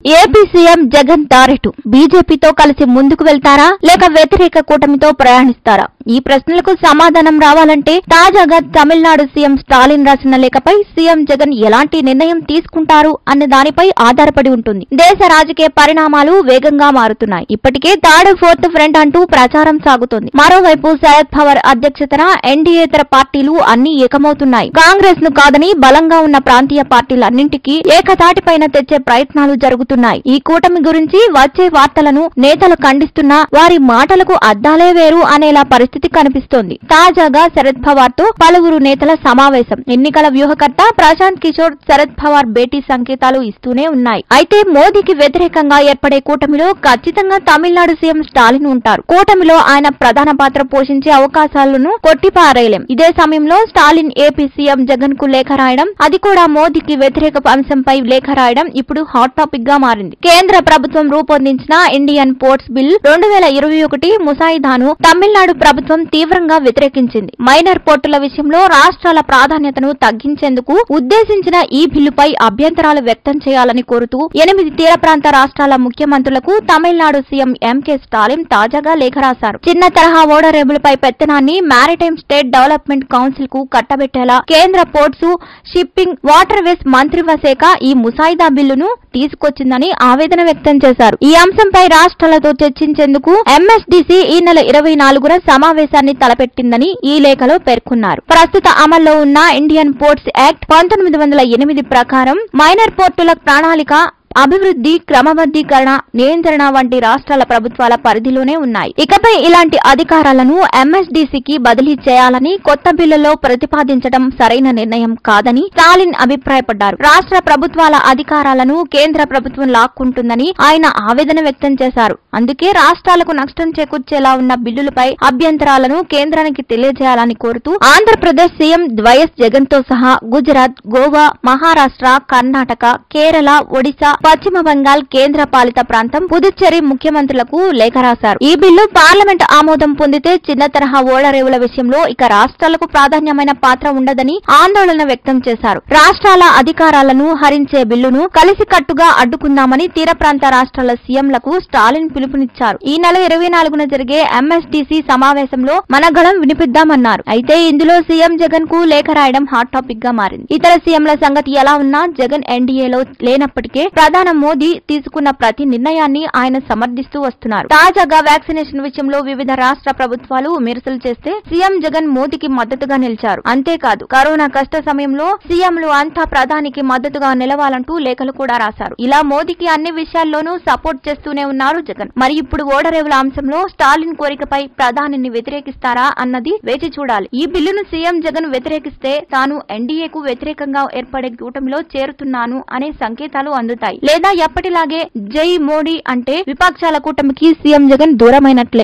AP CM Jagan తారెటు బీజేపీతో కలిసి ముందుకు వెళ్తారా లేక వ్యతిరేక కూటమితో ప్రయాణిస్తారా ఈ ప్రశ్నలకు సమాధానం రావాలంటే తాజాగా తమిళనాడు సీఎం స్టాలిన్ రాసిన లేఖపై సీఎం జగన్ ఎలాంటి నిర్ణయం తీసుకుంటారు అనే దానిపై ఆధారపడి ఉంటుంది దేశ రాజకీయ పరిణామాలు వేగంగా మారుతున్నాయి ఇప్పటికే థర్డ్ ఫోర్త్ ఫ్రంట్ అంటూ ప్రచారం సాగుతోంది మరోవైపు శరద్ పవార్ అధ్యక్షతన ఎన్డీయేతర పార్టీలు అన్ని ఏకమవుతున్నాయి కాంగ్రెస్ ను కాదని బలంగా ఉన్న ప్రాంతీయ పార్టీలన్నింటికీ ఏకతాటిపైన తెచ్చే ప్రయత్నాలు జరుగుతున్నాయి ఈ కూటమి గురించి వచ్చే వార్తలను నేతలు ఖండిస్తున్నా వారి మాటలకు అద్దాలే వేరు అనేలా పరిస్థితి కనిపిస్తోంది తాజాగా శరద్ పవార్ తో పలువురు నేతల సమావేశం ఎన్నికల వ్యూహకర్త ప్రశాంత్ కిషోర్ శరద్ పవార్ భేటీ సంకేతాలు ఇస్తూనే ఉన్నాయి అయితే మోదీకి వ్యతిరేకంగా ఏర్పడే కూటమిలో ఖచ్చితంగా తమిళనాడు సీఎం స్టాలిన్ ఉంటారు కూటమిలో ఆయన ప్రధాన పాత్ర పోషించే అవకాశాలను కొట్టిపారేయలేం ఇదే సమయంలో స్టాలిన్ ఏపీ సీఎం జగన్ కు లేఖ రాయడం అది కూడా మోదీకి వ్యతిరేక అంశంపై లేఖ రాయడం ఇప్పుడు హాట్ టాపిక్ గా మారింది కేంద్ర ప్రభుత్వం రూపొందించిన ఇండియన్ పోర్ట్స్ బిల్ రెండు వేల ఇరవై ఒకటి ముసాయిదాను తమిళనాడు ప్రభుత్వం తీవ్రంగా వ్యతిరేకించింది మైనర్ పోర్టుల విషయంలో రాష్ట్రాల ప్రాధాన్యతను తగ్గించేందుకు ఉద్దేశించిన ఈ బిల్లుపై అభ్యంతరాలు వ్యక్తం చేయాలని కోరుతూ ఎనిమిది తీర ప్రాంత రాష్ట్రాల ముఖ్యమంత్రులకు తమిళనాడు సీఎం ఎంకే స్టాలిన్ తాజాగా లేఖ రాశారు చిన్న తరహా ఓడరేబులపై పెత్తనాన్ని మారిటైమ్ స్టేట్ డెవలప్మెంట్ కౌన్సిల్ కు కట్టబెట్టేలా కేంద్ర పోర్ట్స్ షిప్పింగ్ వాటర్ వేస్ మంత్రిత్వ శాఖ ఈ ముసాయిదా బిల్లును తీసుకొచ్చిందని ఆవేదన వ్యక్తం చేశారు ఈ అంశంపై రాష్ట్రాలతో చర్చించేందుకు ఎంఎస్డీసీ ఈ నెల ఇరవై నాలుగున సమావేశాన్ని తలపెట్టిందని ఈ లేఖలో పేర్కొన్నారు ప్రస్తుత అమల్లో ఉన్న ఇండియన్ పోర్ట్స్ యాక్ట్ పంతొమ్మిది వందల ఎనిమిది ప్రకారం మైనర్ పోర్టుల ప్రణాళిక అభివృద్ధి క్రమబద్ధీకరణ నియంత్రణ వంటి రాష్ట్రాల ప్రభుత్వాల పరిధిలోనే ఉన్నాయి ఇకపై ఇలాంటి అధికారాలను ఎంఎస్డీసీకి బదిలీ చేయాలని కొత్త బిల్లులో ప్రతిపాదించడం సరైన నిర్ణయం కాదని స్టాలిన్ అభిప్రాయపడ్డారు రాష్ట్ర ప్రభుత్వాల అధికారాలను కేంద్ర ప్రభుత్వం లాక్కుంటుందని ఆయన ఆవేదన వ్యక్తం చేశారు అందుకే రాష్ట్రాలకు నష్టం చేకూర్చేలా ఉన్న బిల్లులపై అభ్యంతరాలను కేంద్రానికి తెలియజేయాలని కోరుతూ ఆంధ్రప్రదేశ్ సీఎం వైఎస్ జగన్ తో సహా గుజరాత్ గోవా మహారాష్ట్ర కర్ణాటక కేరళ ఒడిశా పశ్చిమ బంగాల్ కేంద్ర పాలిత ప్రాంతం పుదుచ్చేరి ముఖ్యమంత్రులకు లేఖ రాశారు ఈ బిల్లు పార్లమెంట్ ఆమోదం పొందితే చిన్న తరహా ఓడరేవుల విషయంలో ఇక రాష్ట్రాలకు ప్రాధాన్యమైన పాత్ర ఉండదని ఆందోళన వ్యక్తం చేశారు రాష్ట్రాల అధికారాలను హరించే బిల్లును కలిసికట్టుగా అడ్డుకుందామని తీర ప్రాంత రాష్ట్రాల సీఎంలకు స్టాలిన్ పిలుపునిచ్చారు ఈ నెల ఇరవై నాలుగున జరిగే ఎంఎస్డీసీ సమావేశంలో మన గళం వినిపిద్దామన్నారు అయితే ఇందులో సీఎం జగన్ కు లేఖ రాయడం హాట్ టాపిక్ గా మారింది ఇతర సీఎంల సంగతి ఎలా ఉన్నా జగన్ ఎన్డీఏలో లేనప్పటికే ప్రధాన మోదీ తీసుకున్న ప్రతి నిర్ణయాన్ని ఆయన సమర్థిస్తూ వస్తున్నారు తాజాగా వ్యాక్సినేషన్ విషయంలో వివిధ రాష్ట్ర ప్రభుత్వాలు మెరుసలు చేస్తే సీఎం జగన్ మోదీకి మద్దతుగా నిలిచారు అంతేకాదు కరోనా కష్ట సమయంలో సీఎంలు అంతా ప్రధానికి మద్దతుగా నిలవాలంటూ లేఖలు కూడా రాశారు ఇలా మోదీకి అన్ని విషయాల్లోనూ సపోర్ట్ చేస్తూనే ఉన్నారు జగన్ మరి ఇప్పుడు ఓడరేవుల అంశంలో స్టాలిన్ కోరికపై ప్రధానిని వ్యతిరేకిస్తారా అన్నది వేచి చూడాలి ఈ బిల్లును సీఎం జగన్ వ్యతిరేకిస్తే తాను ఎన్డీఏకు వ్యతిరేకంగా ఏర్పడే కూటమిలో చేరుతున్నాను అనే సంకేతాలు అందుతాయి లేదా ఎప్పటిలాగే జై మోడీ అంటే విపక్షాల కూటమికి సీఎం జగన్ దూరమైనట్లే